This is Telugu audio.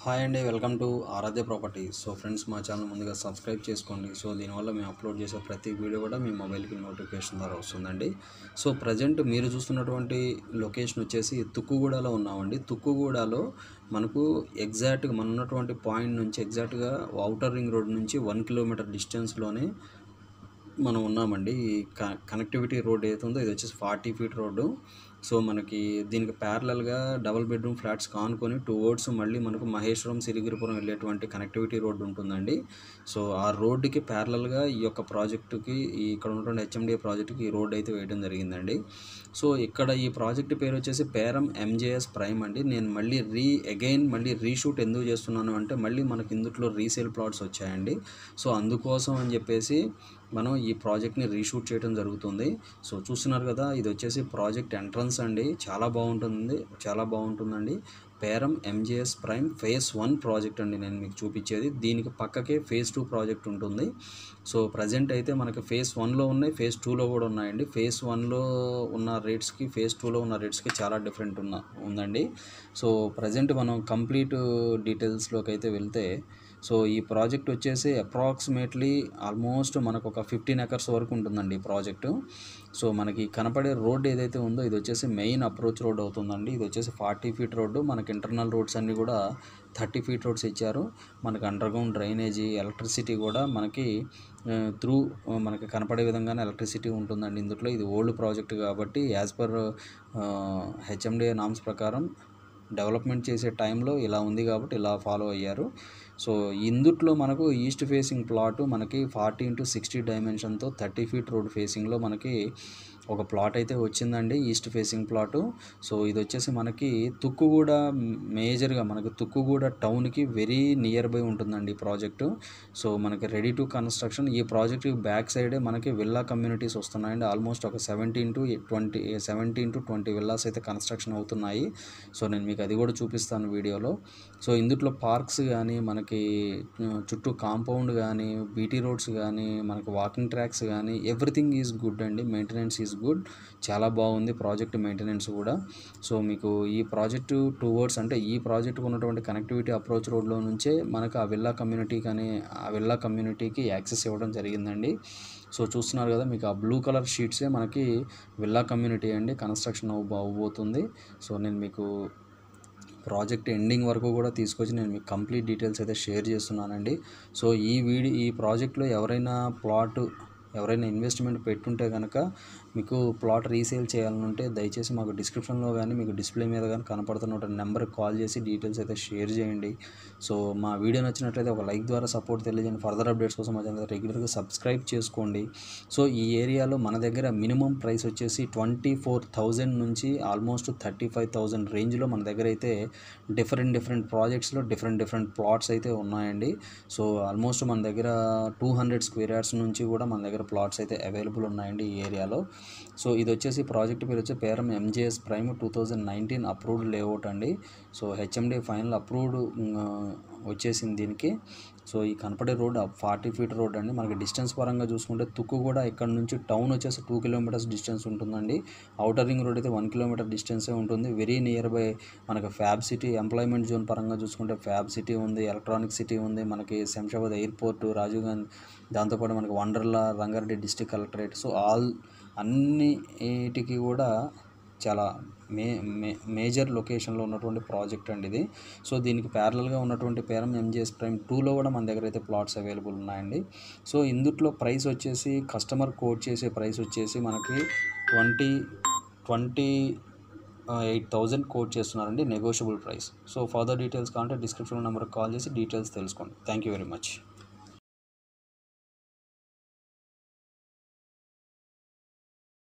హాయ్ అండి welcome to Aaradhya property so friends మా ఛానల్ ముందుగా సబ్స్క్రైబ్ చేసుకోండి సో దీనివల్ల మేము అప్లోడ్ చేసే ప్రతి వీడియో కూడా మీ మొబైల్కి నోటిఫికేషన్ ద్వారా వస్తుందండి సో ప్రజెంట్ మీరు చూస్తున్నటువంటి లొకేషన్ వచ్చేసి తుక్కుగూడలో ఉన్నామండి తుక్కుగూడలో మనకు ఎగ్జాక్ట్గా మన ఉన్నటువంటి పాయింట్ నుంచి ఎగ్జాక్ట్గా అవుటర్ రింగ్ రోడ్ నుంచి వన్ కిలోమీటర్ డిస్టెన్స్లోనే మనం ఉన్నామండి ఈ క- కనెక్టివిటీ రోడ్ ఏదైతే ఉందో ఇది వచ్చేసి ఫార్టీ ఫీట్ రోడ్డు సో మనకి దీనికి ప్యారలల్గా డబల్ బెడ్రూమ్ ఫ్లాట్స్ కానుకొని టూ వర్డ్స్ మళ్ళీ మనకు మహేశ్వరం సిరిగిరిపురం వెళ్ళేటువంటి కనెక్టివిటీ రోడ్డు ఉంటుందండి సో ఆ రోడ్డుకి ప్యారలల్గా ఈ యొక్క ప్రాజెక్టుకి ఈ ఇక్కడ ఉన్నటువంటి హెచ్ఎండిఏ ప్రాజెక్టుకి ఈ రోడ్ అయితే వేయడం జరిగిందండి సో ఇక్కడ ఈ ప్రాజెక్ట్ పేరు వచ్చేసి పేరం ఎంజేఎస్ ప్రైమ్ అండి నేను మళ్ళీ రీ అగైన్ మళ్ళీ రీషూట్ ఎందుకు చేస్తున్నాను అంటే మళ్ళీ మనకి ఇందులో రీసేల్ ప్లాట్స్ వచ్చాయండి సో అందుకోసం అని చెప్పేసి మనం ఈ ప్రాజెక్ట్ని రీషూట్ చేయడం జరుగుతుంది సో చూస్తున్నారు కదా ఇది వచ్చేసి ప్రాజెక్ట్ ఎంట్రన్స్ అండి చాలా బాగుంటుంది చాలా బాగుంటుందండి Peram MJS prime phase one project అండి నేను మీకు చూపించేది దీనికి పక్కకే ఫేజ్ టూ ప్రాజెక్ట్ ఉంటుంది సో ప్రజెంట్ అయితే మనకి ఫేజ్ వన్లో ఉన్నాయి ఫేజ్ టూలో కూడా ఉన్నాయండి ఫేజ్ వన్లో ఉన్న రేట్స్కి ఫేజ్ టూలో ఉన్న రేట్స్కి చాలా డిఫరెంట్ ఉన్న ఉందండి సో ప్రజెంట్ మనం కంప్లీట్ డీటెయిల్స్లోకి అయితే వెళ్తే సో ఈ ప్రాజెక్ట్ వచ్చేసి అప్రాక్సిమేట్లీ ఆల్మోస్ట్ మనకు ఒక ఫిఫ్టీన్ ఎకర్స్ వరకు ఉంటుందండి ఈ ప్రాజెక్టు సో మనకి కనపడే రోడ్ ఏదైతే ఉందో ఇది వచ్చేసి మెయిన్ అప్రోచ్ రోడ్ అవుతుందండి ఇది వచ్చేసి ఫార్టీ ఫీట్ రోడ్డు మనకి ఇంటర్నల్ రోడ్స్ అన్నీ కూడా థర్టీ ఫీట్ రోడ్స్ ఇచ్చారు మనకి అండర్గ్రౌండ్ డ్రైనేజీ ఎలక్ట్రిసిటీ కూడా మనకి త్రూ మనకి కనపడే విధంగానే ఎలక్ట్రిసిటీ ఉంటుందండి ఇందులో ఇది ఓల్డ్ ప్రాజెక్ట్ కాబట్టి యాజ్ పర్ హెచ్ఎండిఏ నామ్స్ ప్రకారం డెవలప్మెంట్ చేసే టైంలో ఇలా ఉంది కాబట్టి ఇలా ఫాలో అయ్యారు సో ఇందుట్లో మనకు ఈస్ట్ ఫేసింగ్ ప్లాట్ మనకి ఫార్టీ ఇంటూ సిక్స్టీ డైమెన్షన్తో థర్టీ ఫీట్ రోడ్ ఫేసింగ్లో మనకి ఒక ప్లాట్ అయితే వచ్చిందండి ఈస్ట్ ఫేసింగ్ ప్లాటు సో ఇది వచ్చేసి మనకి తుక్కుగూడ మేజర్గా మనకి తుక్కుగూడ టౌన్కి వెరీ నియర్ బై ఉంటుందండి ఈ ప్రాజెక్టు సో మనకి రెడీ టు కన్స్ట్రక్షన్ ఈ ప్రాజెక్ట్ బ్యాక్ సైడే మనకి విల్లా కమ్యూనిటీస్ వస్తున్నాయండి ఆల్మోస్ట్ ఒక seventeen to twenty seventeen to twenty villas అయితే కన్స్ట్రక్షన్ అవుతున్నాయి సో నేను మీకు అది కూడా చూపిస్తాను వీడియోలో సో ఇందులో పార్క్స్ కానీ మనకి ఆ, చుట్టూ కాంపౌండ్ కానీ బీటీ రోడ్స్ కానీ మనకి వాకింగ్ ట్రాక్స్ కానీ ఎవ్రీథింగ్ ఈజ్ గుడ్ అండి మెయింటెనెన్స్ ఈజ్ గుడ్ చాలా బాగుంది ప్రాజెక్ట్ మెయింటెనెన్స్ కూడా సో మీకు ఈ ప్రాజెక్టు టూ వర్డ్స్ అంటే ఈ ప్రాజెక్టుకు ఉన్నటువంటి కనెక్టివిటీ అప్రోచ్ రోడ్లో నుంచే మనకు ఆ విల్లా కమ్యూనిటీ కానీ ఆ విల్లా కమ్యూనిటీకి యాక్సెస్ ఇవ్వడం జరిగిందండి సో చూస్తున్నారు కదా మీకు ఆ బ్లూ కలర్ షీట్సే మనకి విల్లా కమ్యూనిటీ అండి కన్స్ట్రక్షన్ అవ్వ అవ్వబోతుంది సో నేను మీకు ప్రాజెక్ట్ ఎండింగ్ వరకు కూడా తీసుకొచ్చి నేను మీకు కంప్లీట్ డీటెయిల్స్ అయితే షేర్ చేస్తున్నానండి సో ఈ వీడియో ఈ ప్రాజెక్ట్లో ఎవరైనా ప్లాట్ ఎవరైనా ఇన్వెస్ట్మెంట్ పెట్టుంటే కనుక మీకు ప్లాట్ రీసేల్ చేయాలనుంటే దయచేసి మాకు డిస్క్రిప్షన్లో కానీ మీకు డిస్ప్లే మీద కానీ కనపడుతున్న నెంబర్కి కాల్ చేసి డీటెయిల్స్ అయితే షేర్ చేయండి సో మా వీడియో నచ్చినట్లయితే ఒక లైక్ ద్వారా సపోర్ట్ తెలియజేయండి ఫర్దర్ అప్డేట్స్ కోసం మా ఛానల్ రెగ్యులర్గా సబ్స్క్రైబ్ చేసుకోండి సో ఈ ఏరియాలో మన దగ్గర మినిమం ప్రైస్ వచ్చేసి ట్వంటీ ఫోర్ థౌజండ్ నుంచి ఆల్మోస్ట్ థర్టీ ఫైవ్ థౌజండ్ రేంజ్లో మన దగ్గర అయితే డిఫరెంట్ డిఫరెంట్ ప్రాజెక్ట్స్లో డిఫరెంట్ డిఫరెంట్ ప్లాట్స్ అయితే ఉన్నాయండి సో ఆల్మోస్ట్ మన దగ్గర టూ హండ్రెడ్ స్క్వేర్ యార్డ్స్ నుంచి కూడా మన దగ్గర ప్లాట్స్ అయితే అవైలబుల్ ఉన్నాయండి ఈ ఏరియాలో సో ఇది వచ్చేసి ప్రాజెక్ట్ పేరు వచ్చి Peram MJS prime two thousand nineteen approved layout అండి సో హెచ్ఎండి ఫైనల్ అప్రూవ్డ్ వచ్చేసింది దీనికి సో ఈ కనపడే రోడ్ ఫార్టీ ఫీట్ రోడ్ అండి మనకి డిస్టెన్స్ పరంగా చూసుకుంటే తుక్కు కూడా ఇక్కడ నుంచి టౌన్ వచ్చేసి టూ కిలోమీటర్స్ డిస్టెన్స్ ఉంటుందండి అవుటర్ రింగ్ రోడ్ అయితే వన్ కిలోమీటర్ డిస్టెన్సే ఉంటుంది వెరీ నియర్ బై మనకి ఫ్యాబ్ సిటీ ఎంప్లాయ్మెంట్ జోన్ పరంగా చూసుకుంటే ఫ్యాబ్ సిటీ ఉంది ఎలక్ట్రానిక్ సిటీ ఉంది మనకి శంషాబాద్ ఎయిర్పోర్ట్ రాజీవ్ గాంధీ దాంతోపాటు మనకి Wonderla Rangareddy district collectorate so all అన్నిటికి కూడా చాలా మే మే మేజర్ లొకేషన్లో ఉన్నటువంటి ప్రాజెక్ట్ అండి ఇది సో దీనికి ప్యారలల్గా ఉన్నటువంటి పేరం ఎంజిఎస్ ప్రైమ్ టూలో కూడా మన దగ్గర అయితే ప్లాట్స్ అవైలబుల్ ఉన్నాయండి సో ఇందుట్లో ప్రైస్ వచ్చేసి కస్టమర్ కోట్ చేసే ప్రైస్ వచ్చేసి మనకి twenty twenty eight thousand quote చేస్తున్నారండి negotiable price so further details కావాలంటే డిస్క్రిప్షన్ నెంబర్కి కాల్ చేసి డీటెయిల్స్ తెలుసుకోండి థ్యాంక్ యూ వెరీ మచ్